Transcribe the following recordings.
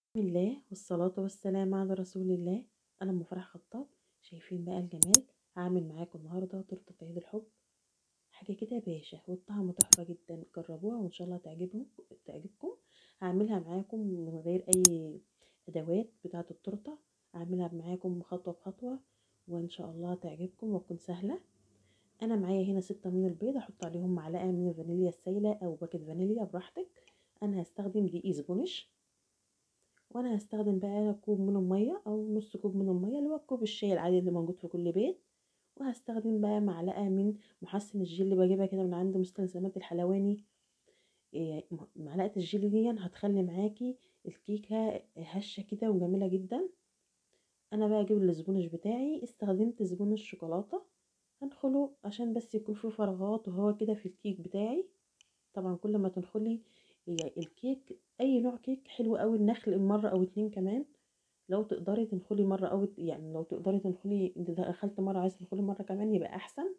بسم الله والصلاة والسلام على رسول الله أنا أم فرح خطاب شايفين بقى الجمال هعمل معاكم النهاردة تورتة عيد الحب حاجة كده باشا والطعم تحفة جدا جربوها وإن شاء الله تعجبهم تعجبكم هعملها معاكم من غير أي أدوات بتاعة التورتة هعملها معاكم خطوة بخطوة وإن شاء الله تعجبكم وتكون سهلة أنا معايا هنا ستة من البيض أحط عليهم معلقة من الفانيليا السايلة أو باكت فانيليا براحتك أنا هستخدم دقيق سبونش وانا هستخدم بقى كوب من الميه او نص كوب من الميه اللي هو كوب الشاي العادي اللي موجود في كل بيت وهستخدم بقى معلقه من محسن الجيل اللي بجيبها كده من عند مستلزمات الحلواني إيه معلقه الجيل دي هتخلي معاكي الكيكه هشه كده وجميله جدا انا بقى اجيب السبونج بتاعي استخدمت سبونج شوكولاته هدخله عشان بس يكون فيه فراغات وهو كده في الكيك بتاعي طبعا كل ما تدخلي هي الكيك اي نوع كيك حلو قوي النخل مره او اتنين كمان لو تقدري تدخلي مره او يعني لو تقدري تدخلي انت دخلت مره عايزه تدخلي مره كمان يبقى احسن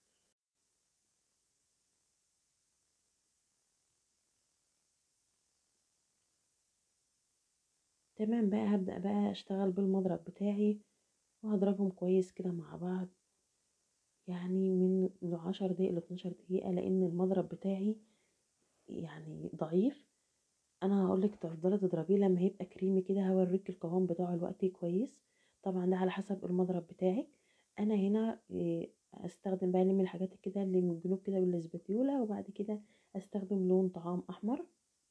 تمام بقى هبدأ بقى اشتغل بالمضرب بتاعي وهضربهم كويس كده مع بعض يعني من من عشر دقايق لاتناشر دقيقة لأن المضرب بتاعي يعني ضعيف انا هقولك تفضلي تضربيه لما هيبقى كريمي كده هوريك القوام بتاعه الوقت كويس طبعا ده على حسب المضرب بتاعك انا هنا استخدم بقى من الحاجات كده اللي من الجنوب كده بالاسباتيولا وبعد كده استخدم لون طعام احمر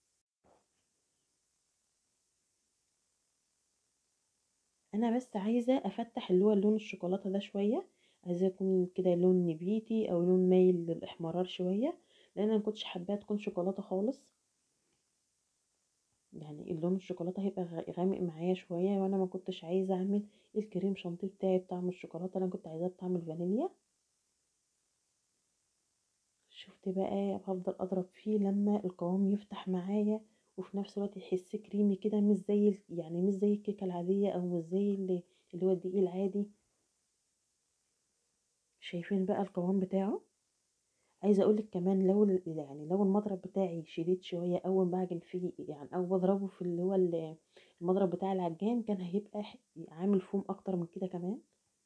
انا بس عايزه افتح اللي هو اللون الشوكولاته ده شويه عايزاه يكون كده لون نبيتي او لون مايل للاحمرار شويه لان انا مكنتش حباها تكون شوكولاته خالص يعني اللون الشوكولاته هيبقى غامق معايا شويه وانا ما كنتش عايزه اعمل الكريم شانتيه بتاعي بطعم الشوكولاته انا كنت عايزاه بطعم الفانيليا شفت بقى هفضل اضرب فيه لما القوام يفتح معايا وفي نفس الوقت يحس كريمي كده مش زي يعني مش زي الكيكه العاديه او مش زي اللي, اللي هو الدقيق العادي شايفين بقى القوام بتاعه عايزه اقولك كمان لو يعني لو المضرب بتاعي شديد شويه اول ما بعجن فيه يعني او بضربه في اللي هو المضرب بتاع العجان كان هيبقى عامل فوم اكتر من كده كمان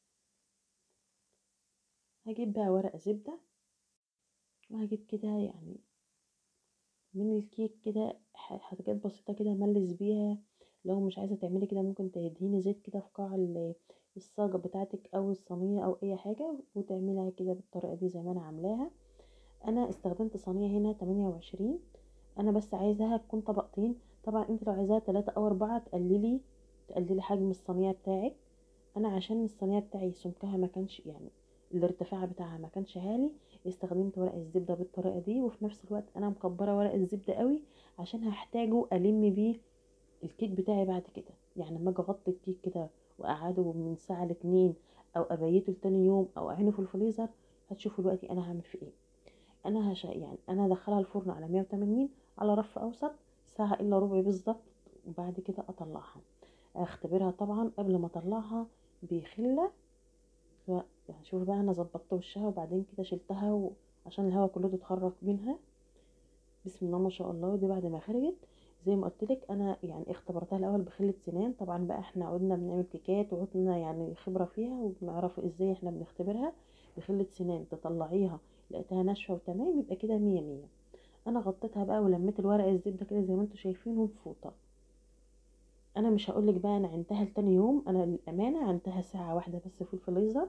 هجيب بقى ورقه زبده وهجيب كده يعني من الكيك كده حاجات بسيطه كده ملس بيها لو مش عايزه تعملي كده ممكن تدهني زيت كده في قاع الصاجه بتاعتك او الصينيه او اي حاجه وتعمليها كده بالطريقه دي زي ما انا عاملاها انا استخدمت صينيه هنا 28 انا بس عايزاها تكون طبقتين طبعا انت لو عايزاها 3 او 4 تقللي تقللي حجم الصينيه بتاعك انا عشان الصينيه بتاعي سمكها ما كانش يعني الارتفاع بتاعها ما كانش عالي استخدمت ورق الزبده بالطريقه دي وفي نفس الوقت انا مكبره ورق الزبده قوي عشان هحتاجه الم بيه الكيك بتاعي بعد كده يعني لما اجي اغطي الكيك كده واقعده من ساعه لاتنين او ابيته لتاني يوم او اعينه في الفريزر هتشوفوا دلوقتي انا هعمل فيه ايه انا هش يعني انا ادخلها الفرن على 180 على رف اوسط ساعه الا ربع بالظبط وبعد كده اطلعها اختبرها طبعا قبل ما اطلعها بخله يعني شوف بقى انا ظبطت وشها وبعدين كده شلتها و... عشان الهواء كله يتخرج منها بسم الله ما شاء الله ودي بعد ما خرجت زي ما قلت لك انا يعني اختبرتها الاول بخله سنان طبعا بقى احنا قعدنا بنعمل كيكات وقعدنا يعني خبره فيها وبنعرف ازاي احنا بنختبرها بخله سنان تطلعيها لقيتها ناشفه وتمام يبقى كده مية مية انا غطيتها بقى ولميت الورق الزبده كده زي ما انتم شايفين بفوطه انا مش هقولك بقى انا عينتها لتاني يوم انا للامانه عينتها ساعه واحده بس في الفريزر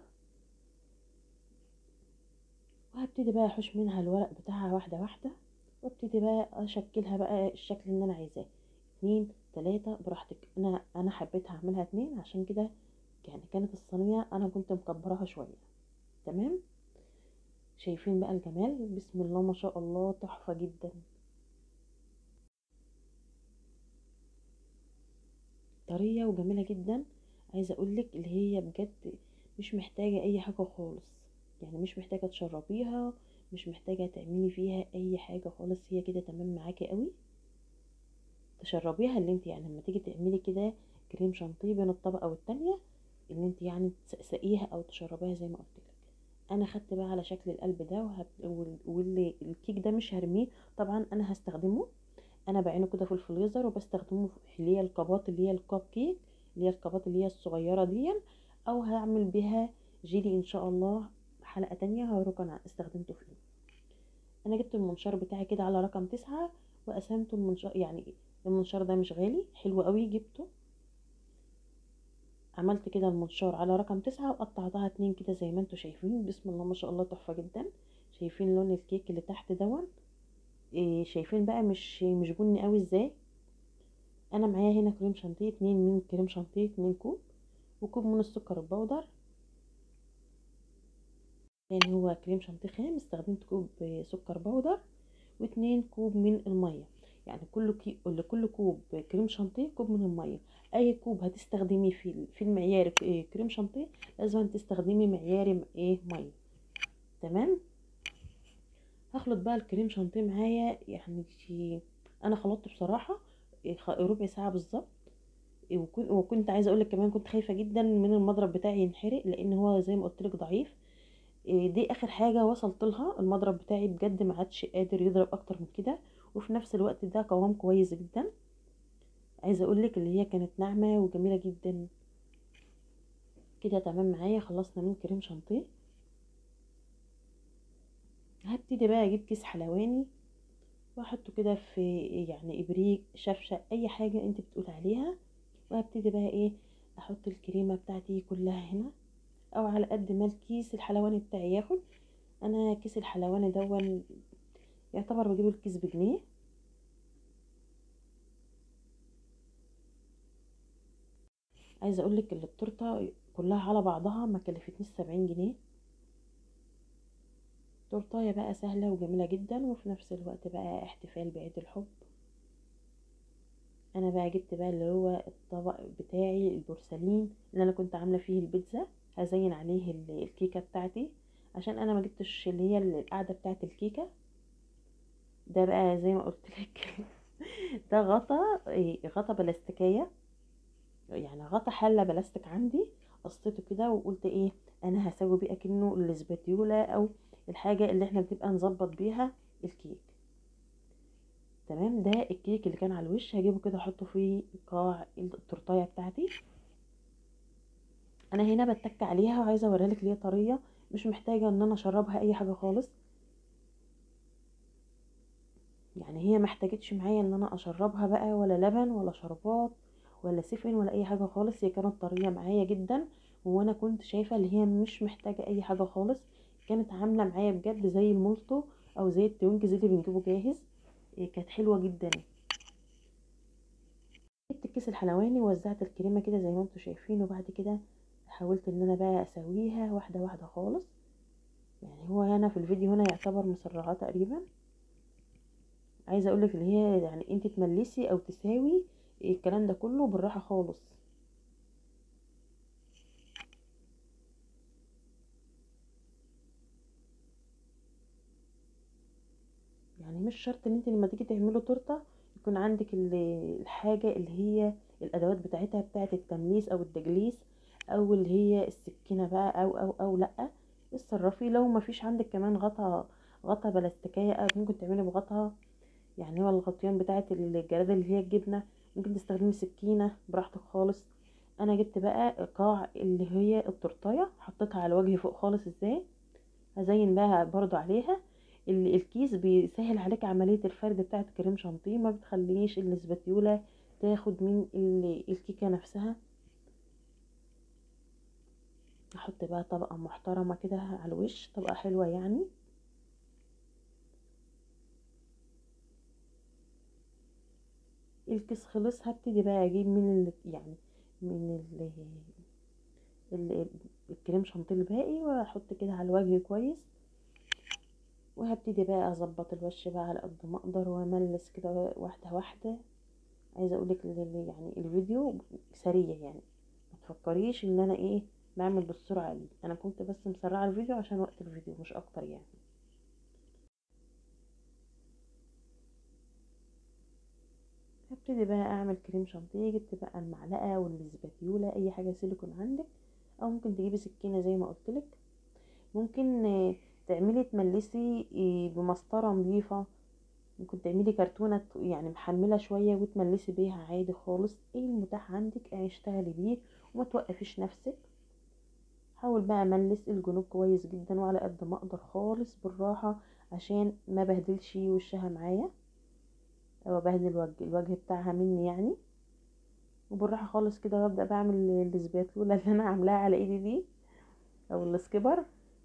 وهبتدي بقى احوش منها الورق بتاعها واحده واحده وابتدي بقى اشكلها بقى الشكل اللي انا عايزاه اتنين تلاتة براحتك انا انا حبيت اعملها اتنين عشان كده يعني كانت الصينيه انا كنت مكبراها شويه تمام شايفين بقى الجمال بسم الله ما شاء الله تحفة جدا طرية وجميلة جدا عايزة اقولك اللي هي بجد مش محتاجة اي حاجة خالص يعني مش محتاجة تشربيها مش محتاجة تعملي فيها اي حاجة خالص هي كده تمام معاكي قوي تشربيها اللي انت يعني لما تيجي تعملي كده كريم شانتيه بين الطبقة والتانية اللي انت يعني تسقسقيها او تشربيها زي ما قلت لك انا خدت بقى على شكل القلب ده وهب... واللي الكيك ده مش هرميه طبعا انا هستخدمه انا بعينه كده في الفريزر وبستخدمه في اللي هي الكبات اللي هي الكب كيك اللي هي الكبات اللي هي الصغيره دي او هعمل بيها جيلي ان شاء الله حلقه تانية هوريكم انا استخدمته فيه انا جبت المنشار بتاعي كده على رقم تسعة وقسمته المنشار يعني المنشار ده مش غالي حلو قوي جبته عملت كده المنشار على رقم تسعة وقطعتها اتنين كده زي ما انتوا شايفين بسم الله ما شاء الله تحفة جدا شايفين لون الكيك اللي تحت دون إيه شايفين بقى مش مش بني قوي ازاي انا معايا هنا كريم شانتيه اتنين من كريم شانتيه اتنين كوب وكوب من السكر البودر يعني هو كريم شانتيه خام استخدمت كوب سكر بودر واتنين كوب من الميه يعني كل كي... لكل كوب كريم شانتيه كوب من الميه اي كوب هتستخدميه في في المعيار كريم شانتيه لازم تستخدمي معيار ايه ميه تمام هخلط بقى الكريم شانتيه معايا يعني انا خلطته بصراحه ربع ساعه بالظبط وكنت عايزه اقول لك كمان كنت خايفه جدا من المضرب بتاعي ينحرق لان هو زي ما قلت لك ضعيف دي اخر حاجه وصلت لها المضرب بتاعي بجد ما عادش قادر يضرب اكتر من كده وفي نفس الوقت ده قوام كويس جدا عايزه اقول لك اللي هي كانت ناعمه وجميله جدا كده تمام معايا خلصنا من كريم شانتيه هبتدي بقى اجيب كيس حلواني واحطه كده في يعني ابريق شفشه اي حاجه انت بتقول عليها وهبتدي بقى ايه احط الكريمه بتاعتي كلها هنا او على قد ما الكيس الحلواني بتاعي ياخد انا كيس الحلواني دون يعتبر بجيب الكيس بجنيه عايزه اقول لك التورته كلها على بعضها ما كلفتنيش سبعين جنيه تورتايه بقى سهله وجميله جدا وفي نفس الوقت بقى احتفال بعيد الحب انا بقى جبت بقى اللي هو الطبق بتاعي البورسلين اللي انا كنت عامله فيه البيتزا هزين عليه الكيكه بتاعتي عشان انا ما جبتش اللي هي القاعده بتاعت الكيكه ده بقى زي ما قلت لك ده غطا غطا بلاستيكيه يعني غطا حله بلاستيك عندي قصيته كده وقلت ايه انا هسوي بيه اكنه الاسباتيولا او الحاجه اللي احنا بنبقى نظبط بيها الكيك تمام ده الكيك اللي كان على الوش هجيبه كده احطه في قاع التورتايه بتاعتي انا هنا بتك عليها وعايزه اوريها لك هي طريه مش محتاجه ان انا اشربها اي حاجه خالص يعني هي محتاجتش معايا ان انا اشربها بقى ولا لبن ولا شربات ولا سفن ولا اي حاجه خالص هي كانت طريه معايا جدا وانا كنت شايفه اللي هي مش محتاجه اي حاجه خالص كانت عامله معايا بجد زي المولتو او زي التوينكز اللي بنجيبه جاهز كانت حلوه جدا جبت الكيس الحلواني ووزعت الكريمه كده زي ما انتم شايفين وبعد كده حاولت ان انا بقى اسويها واحده واحده خالص يعني هو هنا في الفيديو هنا يعتبر مسرعه تقريبا عايزه اقولك اللي هي يعني انت تملسي او تساوي الكلام ده كله بالراحه خالص يعني مش شرط ان انت لما تيجي تعملوا تورته يكون عندك الحاجه اللي هي الادوات بتاعتها بتاعه التمليس او التجليس او اللي هي السكينه بقى او او او لا اتصرفي لو ما فيش عندك كمان غطا غطا بلاستيكيه ممكن تعملي بغطا يعني هو الغطيان بتاعه الجلاده اللي هي الجبنه ممكن تستخدمي سكينه براحتك خالص انا جبت بقى قاع اللي هي التورتايه حطيتها على وجهي فوق خالص ازاي هزين بقى برضو عليها الكيس بيسهل عليك عمليه الفرد بتاعه كريم شانتيه ما بتخليش الاسباتيولا تاخد من الكيكه نفسها احط بقى طبقه محترمه كده على الوش طبقه حلوه يعني الكيس خلص هبتدي بقى اجيب من ال يعني من ال ال الكريم شانتيه الباقي واحط كده على الوجه كويس وهبتدي بقى اظبط الوش بقى على قد ما اقدر واملس كده واحده واحده عايزه اقولك يعني الفيديو سريع يعني ما تفكريش ان انا ايه بعمل بالسرعه دي انا كنت بس مسرعه الفيديو عشان وقت الفيديو مش اكتر يعني هبتدي بقى اعمل كريم شانتيه جبت بقى المعلقه والسباتيولا اي حاجه سيليكون عندك او ممكن تجيبي سكينه زي ما قلت لك ممكن تعملي تملسي بمسطره نظيفه ممكن تعملي كرتونة يعني محملة شوية وتملسي بيها عادي خالص ايه المتاح عندك يعني اشتغلي بيه وما توقفيش نفسك حاول بقى املس الجنوب كويس جدا وعلى قد ما اقدر خالص بالراحة عشان ما بهدلش وشها معايا او بهدل الوجه الوجه بتاعها مني يعني وبالراحة خالص كده ببدأ بعمل السباتولا اللي انا عاملاها على ايدي دي او السكبر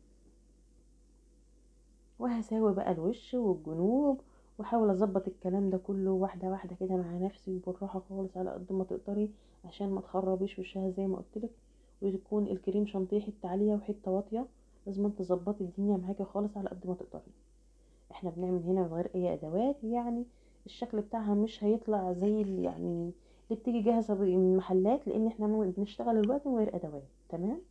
وهساوي بقى الوش والجنوب واحاول اظبط الكلام ده كله واحده واحده كده مع نفسي وبالراحه خالص على قد ما تقدري عشان ما تخربيش وشها زي ما قلتلك وتكون الكريم شانتيه حته عاليه وحته واطيه لازم تظبطي الدنيا معاكي خالص على قد ما تقدري احنا بنعمل هنا من غير اي ادوات يعني الشكل بتاعها مش هيطلع زي اللي يعني اللي بتيجي جاهزه من المحلات لان احنا بنشتغل الوقت من غير ادوات تمام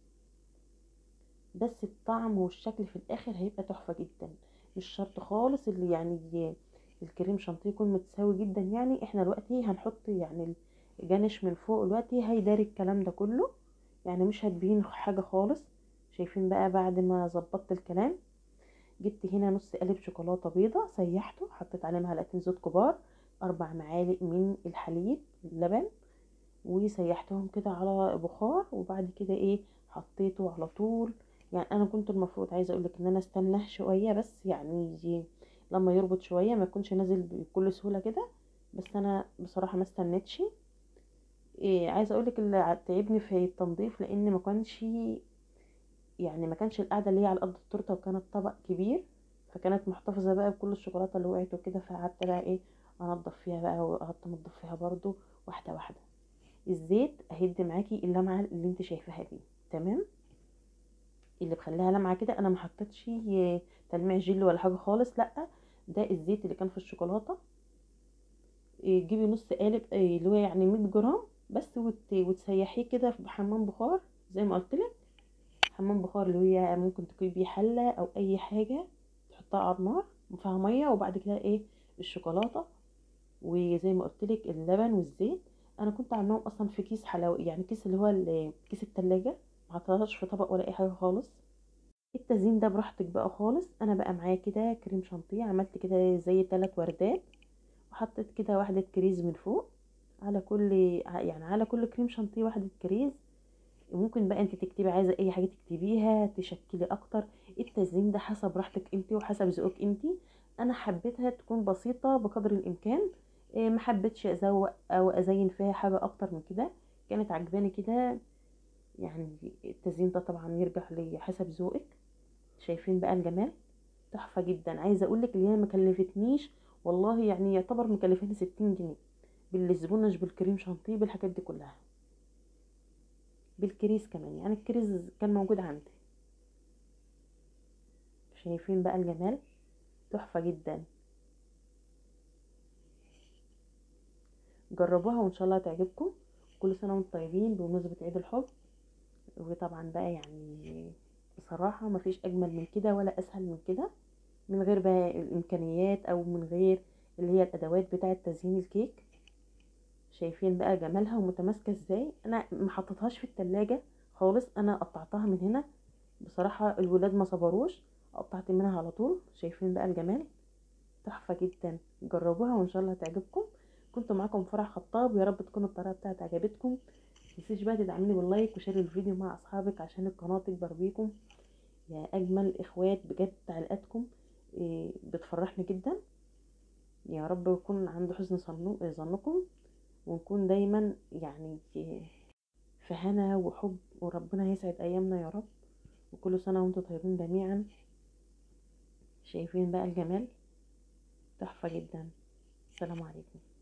بس الطعم والشكل في الاخر هيبقى تحفه جدا مش شرط خالص اللي يعني الكريم شانتيه يكون متساوي جدا يعني احنا دلوقتي هنحط يعني الجانش من فوق دلوقتي هيداري الكلام ده كله يعني مش هتبين حاجه خالص شايفين بقى بعد ما ظبطت الكلام جبت هنا نص قالب شوكولاته بيضه سيحته حطيت عليه معلقتين زيت كبار اربع معالق من الحليب اللبن وسيحتهم كده على بخار وبعد كده ايه حطيته على طول يعني انا كنت المفروض عايزه اقولك ان انا استناه شويه بس يعني يجي لما يربط شويه ما يكونش نازل بكل سهوله كده بس انا بصراحه ما استنيتش إيه عايزه اقولك اللي تعبني في التنظيف لان ما كانش يعني ما كانش القعده اللي هي على قد التورته وكانت طبق كبير فكانت محتفظه بقى بكل الشوكولاته اللي وقعت وكده فقعدت بقى ايه انضف فيها بقى وقعدت انضف فيها برضو واحده واحده الزيت اهد معاكي اللمعه اللي انت شايفاها دي تمام اللي بخليها لمعه كده انا ما حطيتش تلميع جل ولا حاجه خالص لا ده الزيت اللي كان في الشوكولاته تجيبي نص قالب اللي هو يعني 100 جرام بس وت... وتسيحيه كده في حمام بخار زي ما قلت لك حمام بخار اللي هي ممكن تجيبي حله او اي حاجه تحطها على النار فيها ميه وبعد كده ايه الشوكولاته وزي ما قلت لك اللبن والزيت انا كنت عاملاهم اصلا في كيس حلوى يعني كيس اللي هو كيس التلاجة ما حطيتهاش في طبق ولا اي حاجه خالص التزيين ده براحتك بقى خالص انا بقى معايا كده كريم شانتيه عملت كده زي ثلاث وردات وحطيت كده واحده كريز من فوق على كل يعني على كل كريم شانتيه واحده كريز ممكن بقى انت تكتبي عايزه اي حاجه تكتبيها تشكلي اكتر التزيين ده حسب راحتك انت وحسب ذوقك انت انا حبيتها تكون بسيطه بقدر الامكان ما حبيتش ازوق او ازين فيها حاجه اكتر من كده كانت عجباني كده يعني التزيين ده طبعا يرجع لي حسب ذوقك شايفين بقى الجمال تحفه جدا عايزه اقول لك اللي هي ما كلفتنيش والله يعني يعتبر مكلفاني ستين جنيه بالزبونج بالكريم شانتيه بالحاجات دي كلها بالكريز كمان يعني الكريز كان موجود عندي شايفين بقى الجمال تحفه جدا جربوها وان شاء الله تعجبكم كل سنه وانتم طيبين بمناسبه عيد الحب وطبعا بقى يعني بصراحه مفيش اجمل من كده ولا اسهل من كده من غير بقى الامكانيات او من غير اللي هي الادوات بتاعه تزيين الكيك شايفين بقى جمالها ومتماسكه ازاي انا ما حطيتهاش في التلاجة خالص انا قطعتها من هنا بصراحه الولاد ما صبروش قطعت منها على طول شايفين بقى الجمال تحفه جدا جربوها وان شاء الله هتعجبكم كنت معاكم فرح خطاب يا رب تكون الطريقه بتاعتي عجبتكم متنسيش بقى تدعميني باللايك وشير الفيديو مع اصحابك عشان القناه تكبر بيكم يا اجمل اخوات بجد تعليقاتكم إيه بتفرحني جدا يا رب يكون عند حسن ظنكم ونكون دايما يعني في هنا وحب وربنا يسعد ايامنا يا رب وكل سنه وانتم طيبين جميعا شايفين بقى الجمال تحفه جدا السلام عليكم